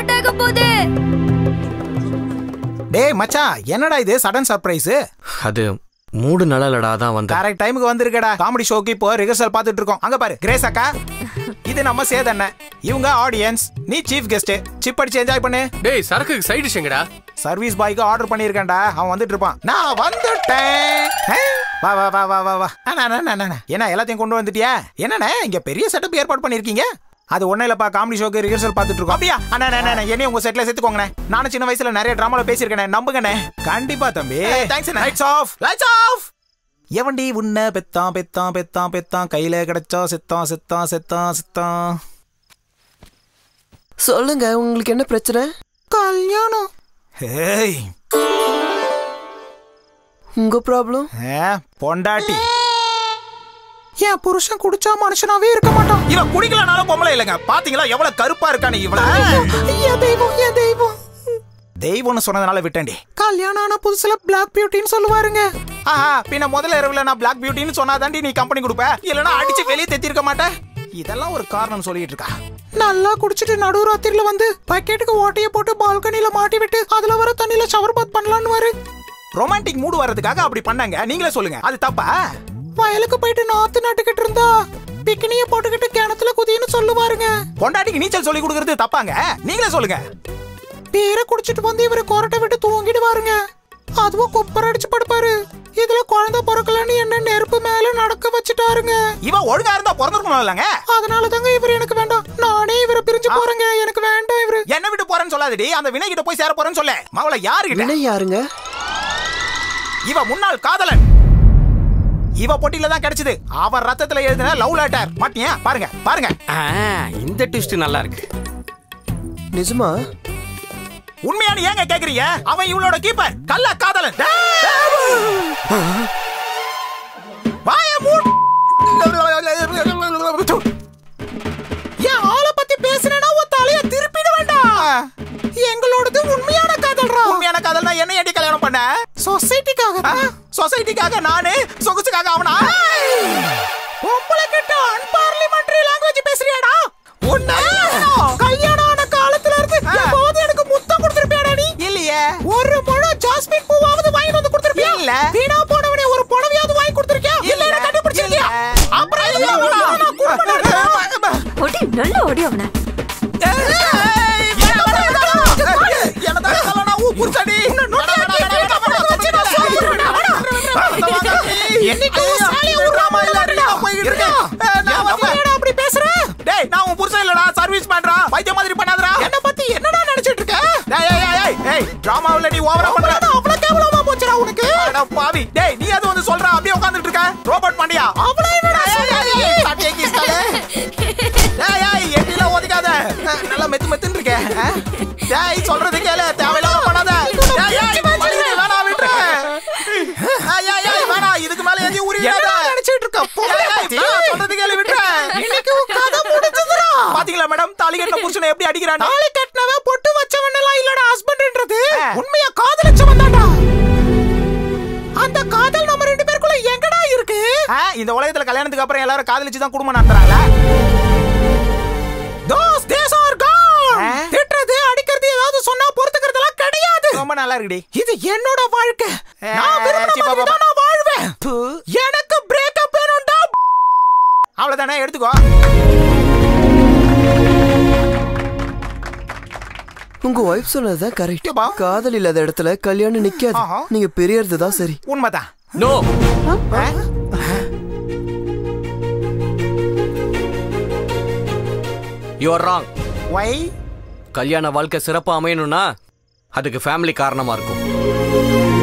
Late ஆக போகுது டேய் மச்சான் என்னடா இது சடன் சர்ப்ரைஸ் அது மூடு நல்லா இல்லடா அதான் வந்தேன் கரெக்ட் டைமுக்கு வந்திருக்கடா காமெடி ஷோக்கு இப்போ ரிஹர்சல் பார்த்துட்டு இருக்கோம் அங்க பாரு கிரேஸ் அக்கா இது நம்ம சேதண்ண இவங்க ஆடியன்ஸ் நீ சீஃப் கெஸ்ட் சிப் அடிச்சு என்ஜாய் பண்ணு டேய் சரக்குக்கு சைடு டிஷ்ங்கடா சர்வீஸ் பாய்க்கு ஆர்டர் பண்ணியிருக்கேன்டா அவன் வந்துட்டு இருப்பான் நான் வந்துட்டேன் ஆ? வா வா வா வா வா வா அண்ணா, அண்ணா, அண்ணா, அண்ணா. என்ன எல்லாத்தையும் கொண்டு வந்துட்டியா என்னண்ணே இங்க பெரிய செட்டப் ஏற்பாடு பண்ணிருக்கீங்க அது ஒண்ணு இல்லப்பா காமெடி ஷோக்கு ரிஹர்சல் பார்த்துட்டு இருக்கோம் அப்படியா அண்ணா அண்ணா, அண்ணா, என்னையும் உங்க செட்ல சேர்த்துக்கோங்கண்ணே நானும் சின்ன வயசுல நிறைய டிராமால பேசியிருக்கேனே நம்புங்கண்ணே கண்டிப்பா தம்பி thanks lights off lights off எவன்டி உன்ன பெத்தான் பெத்தான் பெத்தான் பெத்தான் கையில கிடைச்சா செத்தான் செத்தான் செத்தான் செத்தான் சொல்லுங்க உங்களுக்கு என்ன பிரச்சனை கல்யாணம் ஹேய் உங்க ப்ராப்ளம் ஏ, பொண்டாட்டி என் புருஷன் குடிச்சா மனுஷனாவே இருக்க மாட்டான் இவன் குடிக்கலனாலும் பொம்பளை இல்லைங்க பாத்தீங்களா எவ்வளவு கருப்பா இருக்கானு இவள என் தெய்வம் என் தெய்வம் தெய்வம்னு சொன்னதுனால விட்டேன்டி கல்யாணம் ஆன புதுசுல பிளாக் பியூட்டின்னு சொல்லுவாருங்க ஆஹா பின்ன முதல்ல இரவுல நான் பிளாக் பியூட்டின்னு சொன்னாதாண்டி நீ கம்பெனி கொடுப்ப இல்லனா அடிச்சு வெளியே தெத்திருக்க மாட்டேன் இதெல்லாம் ஒரு காரணம் சொல்லிட்டு இருக்கா நல்லா குடிச்சிட்டு நடு ராத்திரில வந்து பக்கெட்டுக்கு ஓட்டைய போட்டு பால்கனில மாட்டி விட்டு அதுல வர தண்ணியில ஷவர் பாத் பண்ணலாம்னு வரு ரொமான்டிக் மூடு வர்றதுக்காக அப்படி பண்ணாங்க நீங்களே சொல்லுங்க அது தப்பா வயலுக்கு போயிட்டு நாத்து நட்டுக்கிட்டு இருந்தா பிக்கினிய போட்டுக்கிட்டு கிணத்துல குதின்னு சொல்லுவாருங்க பொண்டாட்டிக்கு நீச்சல் சொல்லி கொடுக்கறது தப்பாங்க நீங்களே சொல்லுங்க பீரை குடிச்சிட்டு வந்து இவரு கொரட்டை விட்டு தூங்கிடுவாருங்க அதுவும் குப்பர் அடிச்சு படுப்பாரு இதுல குழந்தை பிறக்கலன்னு என்ன நெருப்பு மேல நடக்க வச்சுட்டாருங்க இவன் ஒழுங்கா இருந்தா பிறந்திருக்கணும் இல்லங்க அதனால தாங்க இவர் எனக்கு வேண்டாம் நானே இவரை பிரிஞ்சு போறேங்க எனக்கு வேண்டாம் இவரு என்ன விட்டு போறேன்னு சொல்லாதடி அந்த வினை கிட்ட போய் சேர போறேன்னு சொல்ல மவள யாருகிட்ட வினை யாருங்க இவ முன்னாள் காதலன் இவ பொட்டில தான் கிடைச்சது அவன் ரத்தத்துல எழுதின லவ் லெட்டர் மாட்டியா பாருங்க பாருங்க இந்த ட்விஸ்ட் நல்லா இருக்கு நிஜமா உண்மையான ஏங்க கேக்குறீங்க அவன் இவளோட கீப்பர் கள்ள காதலன் வாய மூடு என் ஆளை பத்தி பேசுனேன்னா உன் தலைய திருப்பிட வேண்டாம் எங்களோடது உண்மையான காதல்ரா உண்மையான காதல்னா என்ன ஏடி கல்யாணம் பண்ண சொசைட்டிக்காக சொசைட்டிக்காக நானு சொகுசுக்காக அவனா பொம்பளை கிட்ட அன்பார்லிமெண்டரி லாங்குவேஜ் பேசுறியாடா உன்ன கல்யாணம் ஆன காலத்துல இருந்து எப்போது எனக்கு முத்தம் கொடுத்திருப்பியாடா நீ இல்லையே ஒரு முழம் ஜாஸ்மின் பூவாவது வாங்கி வந்து கொடுத்திருப்பியா இல்ல வீணா போனவனே ஒரு புடவையாவது வாங்கி கொடுத்திருக்கியா இல்ல என்ன கண்டுபிடிச்சிருக்கியா அப்புறம் எதுக்கு நான் குடும்பம் நடத்துறேன்? ஓடி நல்ல ஓடி அவனை பாவி டேய் நீ அது வந்து சொல்ற அப்படியே உட்கார்ந்துட்டு இருக்க ரோபோட் பாண்டியா அவள என்னடா சட்டியை கீஸ்டாலே ஏய் ஏய் எட்டில ஒதுக்காத நல்லா மெத்து மெத்துன்னு இருக்க ஆ? டேய் சொல்றது கேளு தேவையில்லாம பண்ணாத ஏய் ஏய் வலிக்குது, வேணாம் விட்டுரு ஏய் ஏய் ஏய் வேணாம் இதுக்கு மேல எதையும் உரியாத நினைச்சிட்டு இருக்க சொல்றது கேளு விட்டுரு இன்னைக்கு கதை முடிஞ்சதுடா பாத்தீங்களா மேடம் தாலி கட்டின புருஷனை எப்படி அடிக்கிறான் தாலி கட்டினவ பொட்டு வச்சவன் எல்லாம் இல்லடா ஹஸ்பண்ட்ன்றது உண்மையா காதலிச்சவன் தான்டா அந்த காதல் நம்ம ரெண்டு பேருக்குள்ள எங்கடா இருக்கு இந்த உலகத்துல கல்யாணத்துக்கு அப்புறம் எல்லாரும் காதலிச்சு தான் குடும்பம் நடத்துறாங்களா those days are gone திட்டுறது அடிக்கிறது ஏதாவது சொன்னா பொறுத்துக்கிறதெல்லாம் கிடையாது ரொம்ப நல்லா இருக்குடி இது என்னோட வாழ்க்கை நான் விரும்பின மாதிரி தான் நான் வாழ்வேன் எனக்கு பிரேக்கப் வேணும்டா அவ்வளவுதானே எடுத்துக்கோ உங்க ஒய்ஃப் சொன்னதுதான் கரெக்ட் காதல் இல்லாத இடத்துல கல்யாணம் நிக்காது நீங்க பெரியறது தான் சரி உண்மைதான் no you are wrong why கல்யாண வாழ்க்கை சிறப்பா அமையணும்னா அதுக்கு ஃபேமிலி காரணமா இருக்கும்